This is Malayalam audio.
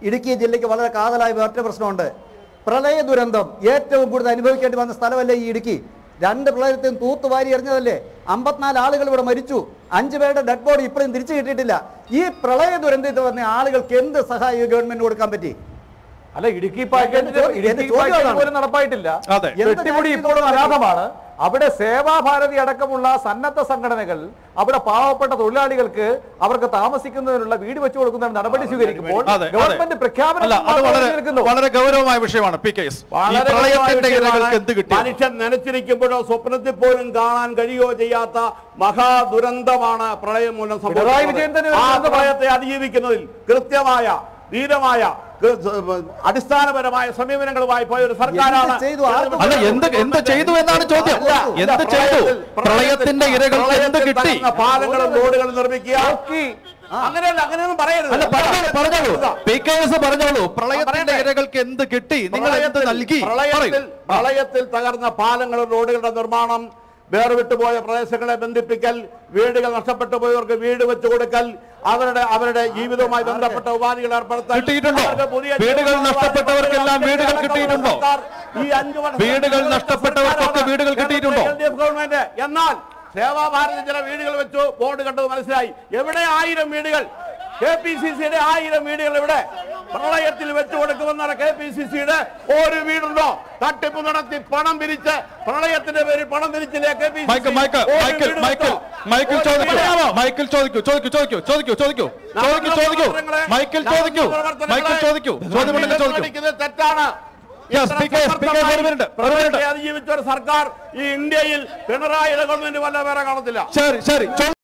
ഇടുക്കി ജില്ലയ്ക്ക് വളരെ കാതലായ ഒറ്റ പ്രശ്നമുണ്ട് പ്രളയ ദുരന്തം ഏറ്റവും കൂടുതൽ അനുഭവിക്കേണ്ടി വന്ന സ്ഥലമല്ലേ ഈ ഇടുക്കി രണ്ട് പ്രളയത്തെയും തൂത്തുവാരി എറിഞ്ഞതല്ലേ അമ്പത്തിനാല് ആളുകൾ ഇവിടെ മരിച്ചു അഞ്ചു പേരുടെ ഡെഡ് ബോഡി ഇപ്പോഴും തിരിച്ചു കിട്ടിയിട്ടില്ല ഈ പ്രളയ ദുരന്തത്തിൽ വന്ന ആളുകൾക്ക് എന്ത് സഹായം ഗവൺമെന്റ് കൊടുക്കാൻ പറ്റി അല്ല ഇടുക്കി പാക്കേജിന്റെ എന്റെ ചോദ്യം ഇടുക്കി അതാണ്. പാക്കേജ് പോലും നടപ്പായിട്ടില്ല അതെ. വെട്ടിമുടി എന്ത് ഇപ്പോഴും കാര്യത്തിലും അനാഥമാണ് അവിടെ സേവാഭാരതി അടക്കമുള്ള സന്നദ്ധ സംഘടനകൾ അവിടെ പാവപ്പെട്ട തൊഴിലാളികൾക്ക് അവർക്ക് താമസിക്കുന്നതിനുള്ള വീട് വെച്ചു കൊടുക്കുന്ന നടപടി സ്വീകരിക്കുമ്പോൾ അതെ, അതെ. ഗവൺമെന്റ് പ്രഖ്യാപനം അല്ല അത് വളരെ നിൽക്കുന്നു വളരെ ഗൗരവമായ വിഷയമാണ് പി കെ എസ് ഈ വളരെ പ്രളയത്തിന്റെ ഗൗരവമായ ഇരകൾക്ക് എന്ത് കിട്ടി മനുഷ്യൻ നനച്ചിരിക്കുമ്പോഴോ സ്വപ്നത്തിൽ പോലും കാണാൻ കഴിയോ ചെയ്യാത്ത മഹാദുരന്തമാണ് പ്രളയം മൂലം പിണറായി വിജയൻ തന്നെ ഒരു ആ ദുരന്തമാണ്. പ്രളയത്തെ അതിജീവിക്കുന്നതിൽ കൃത്യമായ ധീരമായ കൃ- അടിസ്ഥാനപരമായ സമീപനങ്ങളുമായി പോയ ഒരു സർക്കാരാണ് എന്ത് ചെയ്തു? ആർക്കും അല്ല എന്ത് എന്ത് ചെയ്തു എന്നാണ് ചോദ്യം അല്ല, എന്ത് ചെയ്തു പ്രളയത്തിൽ- പ്രളയത്തിന്റെ ഇരകൾക്ക് എന്ത് പ്രളയത്തിൽ കിട്ടി തകർന്ന പാലങ്ങളും റോഡുകളും നിർമ്മിക്കുക നോക്കി. അങ്ങനെയല്ല അങ്ങനെയൊന്നും പറയരുത് അല്ല പറഞ്ഞോളൂ പറഞ്ഞോളൂ പി കെ എസ് പറഞ്ഞോളൂ പ്രളയത്തിന്റെ പറയട്ടെ. ഇരകൾക്ക് എന്ത് കിട്ടി നിങ്ങൾ എന്ത് പ്രളയത്തിൽ- നൽകി പ്രളയത്തിൽ പറയൂ. ആ. പ്രളയത്തിൽ തകർന്ന പാലങ്ങളും റോഡുകളുടെ നിർമ്മാണം വേർവിട്ടുപോയ പ്രദേശങ്ങളെ ബന്ധിപ്പിക്കൽ വീടുകൾ നഷ്ടപ്പെട്ടു പോയവർക്ക് വീട് വെച്ചു കൊടുക്കൽ അവരുടെ അവരുടെ ജീവിതവുമായി ബന്ധപ്പെട്ട ഉപാധികൾ ഏർപ്പെടുത്തൽ കിട്ടിയിട്ടുണ്ടോ? അവർക്ക് പുതിയ വീടുകൾ ജീവിതോപാധി നഷ്ടപ്പെട്ടവർക്കെല്ലാം വീടുകൾ അടക്കമുള്ള കിട്ടിയിട്ടുണ്ടോ? സർക്കാർ ഈ അഞ്ച് വർഷം വീടുകൾ നഷ്ടപ്പെട്ടവർക്കൊക്കെ സർക്കാരാണ് വീടുകൾ കിട്ടിയിട്ടുണ്ടോ? എൽ ഡി എഫ് ഗവൺമെന്റ് എന്നാൽ സേവാഭാരതി ചില വീടുകൾ വെച്ചു ബോർഡ് കണ്ടത് മനസ്സിലായി എവിടെ ആയിരം വീടുകൾ കെ പി സി സിയുടെ ആയിരം വീടുകൾ ഇവിടെ പ്രളയത്തിൽ വെച്ചു കൊടുക്കുമെന്നാണ് കെ പി സി സിയുടെ ഒരു വീടുണ്ടോ തട്ടിപ്പ് നടത്തി പണം പിരിച്ച് പ്രളയത്തിന്റെ പേരിൽ പണം പിരിച്ചില്ലേ K P Michael Michael Michael Michael Michael ചോദിക്കൂ മൈക്കിൾ ചോദിക്കൂ ചോദിക്കൂ ചോദിക്കൂ ചോദിക്കൂ ചോദിക്കൂ ചോദിക്കൂ ചോദിക്കൂ മൈക്കിൾ ചോദിക്കൂ മൈക്കിൾ ചോദിക്കൂ ചോദ്യമുണ്ടെങ്കിൽ ചോദിക്കൂ തെറ്റാണ് Yes, speakers, speakers, ഒരു minute, ഒരു minute. അതിജീവിച്ച ഒരു സർക്കാർ ഈ ഇന്ത്യയിൽ പിണറായിയുടെ ഗവൺമെന്റ് വല്ല വേറെ കാണത്തില്ല ശരി ശരി